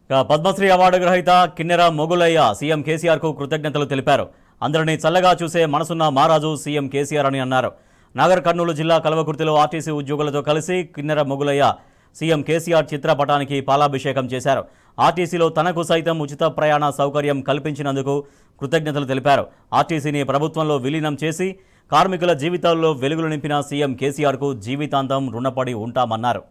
ఇక పద్మశ్రీ అవార్డు గ్రహీత కిన్నెర మొగులయ్య సీఎం కేసీఆర్ కు కృతజ్ఞతలు తెలిపారు అందరినీ చల్లగా చూసే మనసున్న మారాజు సీఎం కేసీఆర్ అని అన్నారు నాగర్ కర్నూలు జిల్లా కల్వకుర్తిలో ఆర్టీసీ ఉద్యోగులతో కలిసి కిన్నెర మొగులయ్య సీఎం కేసీఆర్ చిత్రపటానికి పాలాభిషేకం చేశారు ఆర్టీసీలో తనకు సైతం ఉచిత ప్రయాణ సౌకర్యం కల్పించినందుకు కృతజ్ఞతలు తెలిపారు ఆర్టీసీని ప్రభుత్వంలో విలీనం చేసి కార్మికుల జీవితాల్లో వెలుగులు నింపిన సీఎం కేసీఆర్కు జీవితాంతం రుణపడి ఉంటామన్నారు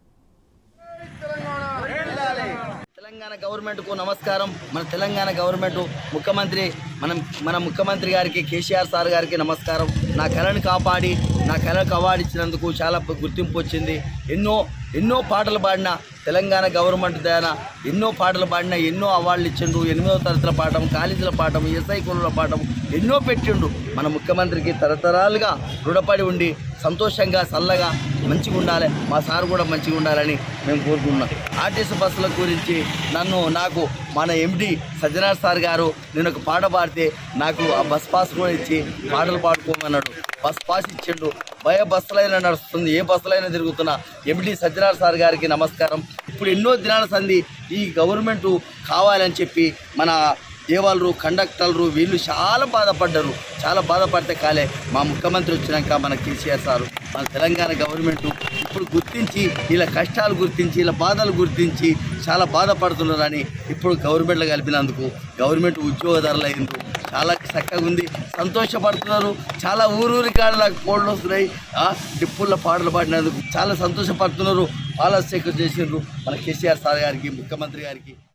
తెలంగాణ గవర్నమెంట్ కు నమస్కారం మన తెలంగాణ గవర్నమెంట్ ముఖ్యమంత్రి మనం మన ముఖ్యమంత్రి గారికి కేసీఆర్ సార్ గారికి నమస్కారం నా కళను కాపాడి నా కళకు అవార్డు ఇచ్చినందుకు చాలా గుర్తింపు వచ్చింది ఎన్నో ఎన్నో పాటలు పాడిన తెలంగాణ గవర్నమెంట్ దాన ఎన్నో పాటలు పాడిన ఎన్నో అవార్డులు ఇచ్చిండు ఎనిమిదో తరగతుల పాఠం కాలేజీల పాఠం ఎస్ఐ కుల పాఠం ఎన్నో పెట్టిండు మన ముఖ్యమంత్రికి తరతరాలుగా రుణపడి ఉండి సంతోషంగా చల్లగా మంచిగా ఉండాలి మా సార్ కూడా మంచిగా ఉండాలని మేము కోరుకుంటున్నాం ఆర్టీసీ బస్సుల గురించి నన్ను నాకు మన ఎండి సజ్జనాథ్ సార్ గారు నేను ఒక పాట పాడితే నాకు ఆ బస్ పాస్ కూడా ఇచ్చి పాటలు పాడుకోమన్నాడు బస్ పాస్ ఇచ్చిండు భయ బస్సులైనా నడుస్తుంది ఏ బస్సులైనా తిరుగుతున్నా ఎండి సజ్జనాథ్ సార్ గారికి నమస్కారం ఇప్పుడు ఎన్నో దినాల సంది ఈ గవర్నమెంట్ కావాలని చెప్పి మన దేవాలరు కండక్టర్లు వీళ్ళు చాలా బాధపడ్డారు చాలా బాధపడితే కాలే మా ముఖ్యమంత్రి వచ్చినాక మన కేసీఆర్ సారు మన తెలంగాణ గవర్నమెంట్ ఇప్పుడు గుర్తించి వీళ్ళ కష్టాలు గుర్తించి వీళ్ళ బాధలు గుర్తించి చాలా బాధపడుతున్నారని ఇప్పుడు గవర్నమెంట్లో కలిపినందుకు గవర్నమెంట్ ఉద్యోగదారులు అయింది చాలా చక్కగా ఉంది సంతోషపడుతున్నారు చాలా ఊరూరి కాడ నాకు కోళ్ళు వస్తున్నాయి ఆ, డిప్పుల్లో పాటలు పాడినందుకు చాలా సంతోషపడుతున్నారు పాలసీ చేసిండ్రు మన కేసీఆర్ సార్ గారికి ముఖ్యమంత్రి గారికి